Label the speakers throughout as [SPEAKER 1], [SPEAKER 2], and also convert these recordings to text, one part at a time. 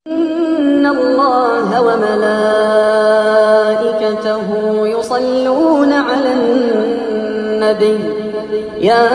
[SPEAKER 1] إن الله وملائكته يصلون على النبي يا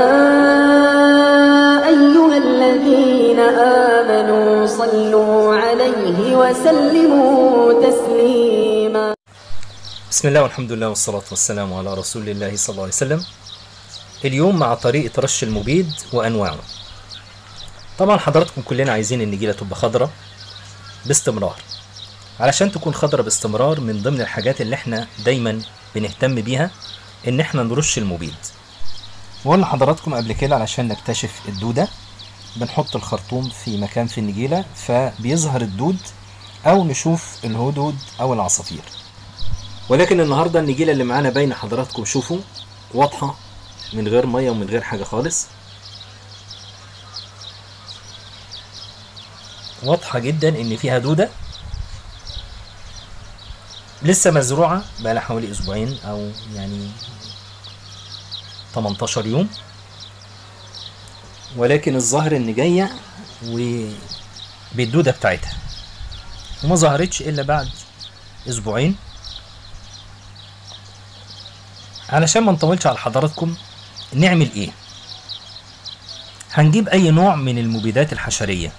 [SPEAKER 1] أيها الذين آمنوا صلوا عليه وسلموا تسليما
[SPEAKER 2] بسم الله والحمد لله والصلاة والسلام على رسول الله صلى الله عليه وسلم اليوم مع طريقة رش المبيد وأنواعه طبعا حضراتكم كلنا عايزين النجيلة تبقى خضرة باستمرار علشان تكون خضرة باستمرار من ضمن الحاجات اللي احنا دايما بنهتم بيها ان احنا نرش المبيد وقلنا حضراتكم قبل كده علشان نكتشف الدودة بنحط الخرطوم في مكان في النجيلة فبيظهر الدود او نشوف الهدود او العصافير ولكن النهاردة النجيلة اللي معانا باينة حضراتكم شوفوا واضحة من غير مية ومن غير حاجة خالص واضحة جدا ان فيها دودة لسه مزروعة بقالها حوالي اسبوعين او يعني 18 يوم ولكن الظاهر ان جاية وبالدودة بتاعتها وما ظهرتش الا بعد اسبوعين علشان ما نطولش على حضراتكم نعمل ايه هنجيب اي نوع من المبيدات الحشريه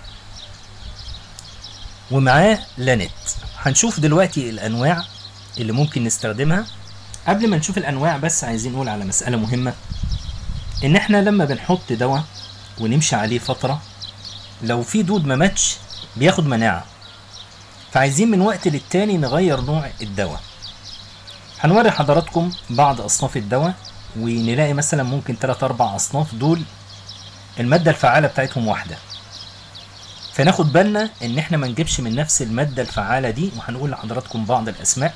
[SPEAKER 2] ومعاه لانت هنشوف دلوقتي الانواع اللي ممكن نستخدمها قبل ما نشوف الانواع بس عايزين نقول على مسألة مهمة ان احنا لما بنحط دواء ونمشي عليه فترة لو في دود ما ماتش بياخد مناعة فعايزين من وقت للتاني نغير نوع الدواء هنوري حضراتكم بعض اصناف الدواء ونلاقي مثلا ممكن 3 4 اصناف دول المادة الفعالة بتاعتهم واحدة فناخد بالنا ان احنا ما نجيبش من نفس المادة الفعالة دي وهنقول لحضراتكم بعض الاسماء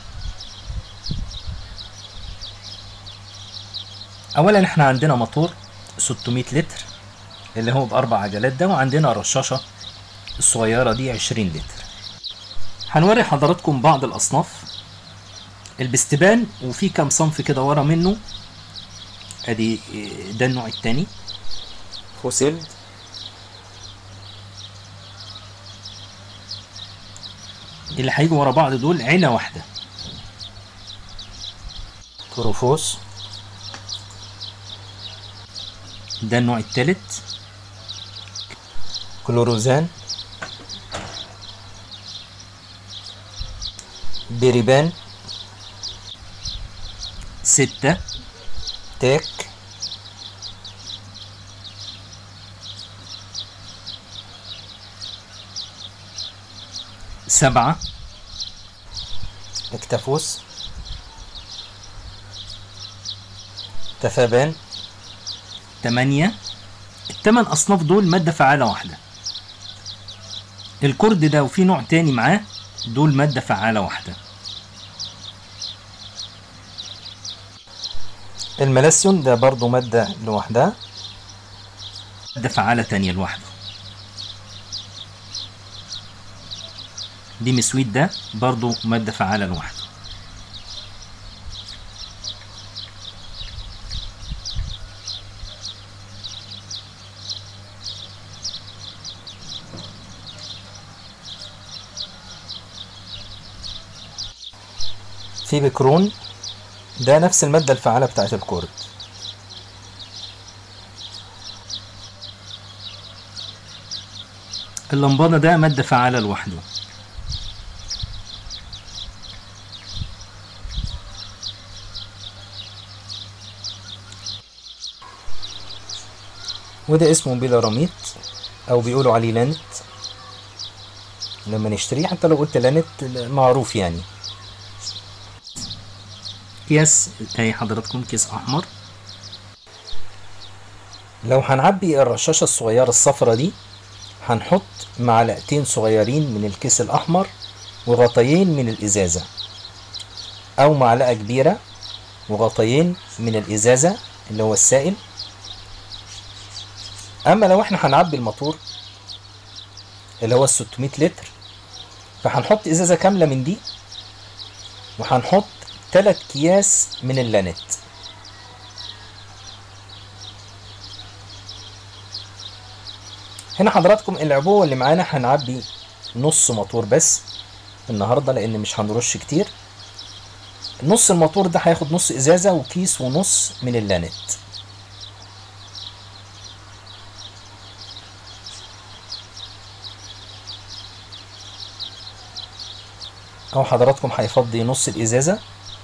[SPEAKER 2] اولا احنا عندنا موتور 600 لتر اللي هو باربع عجلات ده وعندنا رشاشة الصغيرة دي 20 لتر هنوري حضراتكم بعض الاصناف البستبان وفي كام صنف كده ورا منه ادي ده النوع التاني فوسيلد اللي هيجوا ورا بعض دول عيلة واحدة كروفوس ده النوع التالت كلوروزان بيريبان ستة تاك سبعة اكتافوس تفابان تمانية التمن أصناف دول مادة فعالة واحدة الكرد ده وفي نوع تاني معاه دول مادة فعالة واحدة الملاسيون ده برضو مادة لوحدها مادة فعالة تانية لوحده دي مسويت ده برضو مادة فعالة لوحده في بكرون ده نفس المادة الفعالة بتاعت الكورد اللمبادة ده مادة فعالة لوحده وده اسمه بيلاراميت او بيقولوا عليه لانت لما نشتريه حتى لو قلت لانت معروف يعني كيس اهي حضراتكم كيس احمر لو هنعبي الرشاشة الصغيرة الصفرة دي هنحط معلقتين صغيرين من الكيس الأحمر وغطيين من الإزازة أو معلقة كبيرة وغطيين من الإزازة اللي هو السائل أما لو احنا هنعبي الموتور اللي هو ال 600 لتر فهنحط إزازة كاملة من دي وهنحط تلات أكياس من اللانت هنا حضراتكم العبوة اللي معانا هنعبي نص موتور بس النهارده لان مش هنرش كتير نص الموتور ده هياخد نص ازازه وكيس ونص من اللانت اهو حضراتكم هيفضي نص الازازه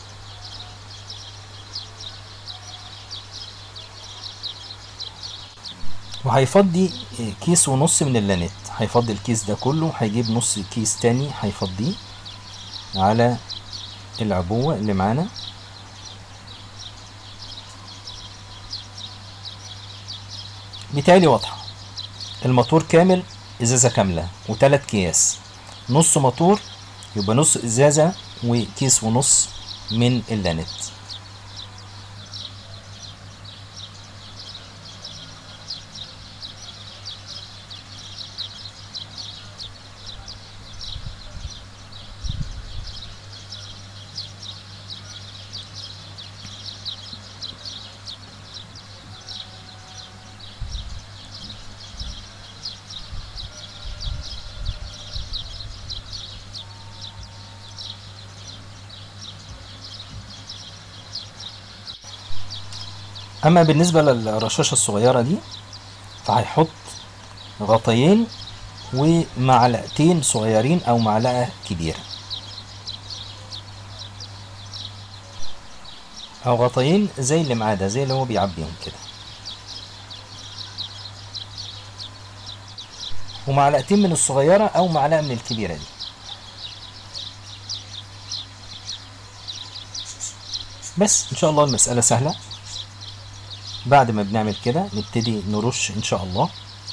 [SPEAKER 2] وهيفضي كيس ونص من اللانت هيفضي الكيس ده كله هيجيب نص كيس تاني هيفضيه على العبوة اللي معانا بالتالي واضحة الموتور كامل ازازة كاملة وتلات اكياس نص موتور يبقى نص ازازة وكيس ونص من اللانت اما بالنسبه للرشاشه الصغيره دي فهيحط غطيين ومعلقتين صغيرين او معلقه كبيره او غطيين زي اللي معاه ده زي اللي هو بيعبيهم كده ومعلقتين من الصغيره او معلقه من الكبيره دي بس ان شاء الله المساله سهله بعد ما بنعمل كده نبتدي نرش ان شاء الله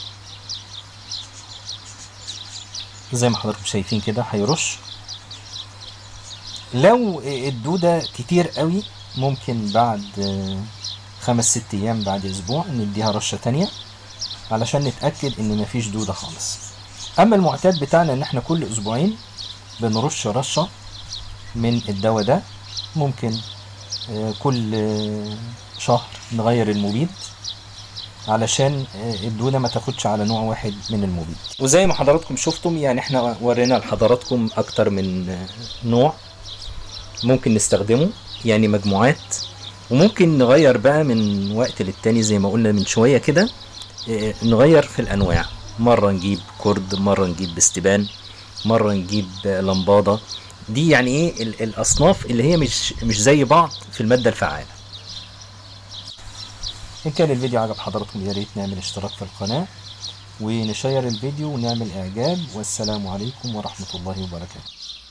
[SPEAKER 2] زي ما حضراتكم شايفين كده هيرش لو الدودة كتير قوي ممكن بعد خمس ست ايام بعد اسبوع نديها رشة تانية علشان نتأكد ان مفيش دودة خالص اما المعتاد بتاعنا ان احنا كل اسبوعين بنرش رشة من الدواء ده ممكن كل شهر نغير المبيد علشان الدودة ما تاخدش على نوع واحد من المبيد وزي ما حضراتكم شفتم يعني احنا ورينا لحضراتكم اكتر من نوع ممكن نستخدمه يعني مجموعات وممكن نغير بقى من وقت للتاني زي ما قلنا من شوية كده نغير في الانواع مرة نجيب كرد مرة نجيب بستبان مرة نجيب لمبادة دي يعني ايه الاصناف اللي هي مش مش زي بعض في المادة الفعالة إن كان الفيديو عجب حضراتكم يا ريت نعمل اشتراك في القناة ونشير الفيديو ونعمل إعجاب والسلام عليكم ورحمة الله وبركاته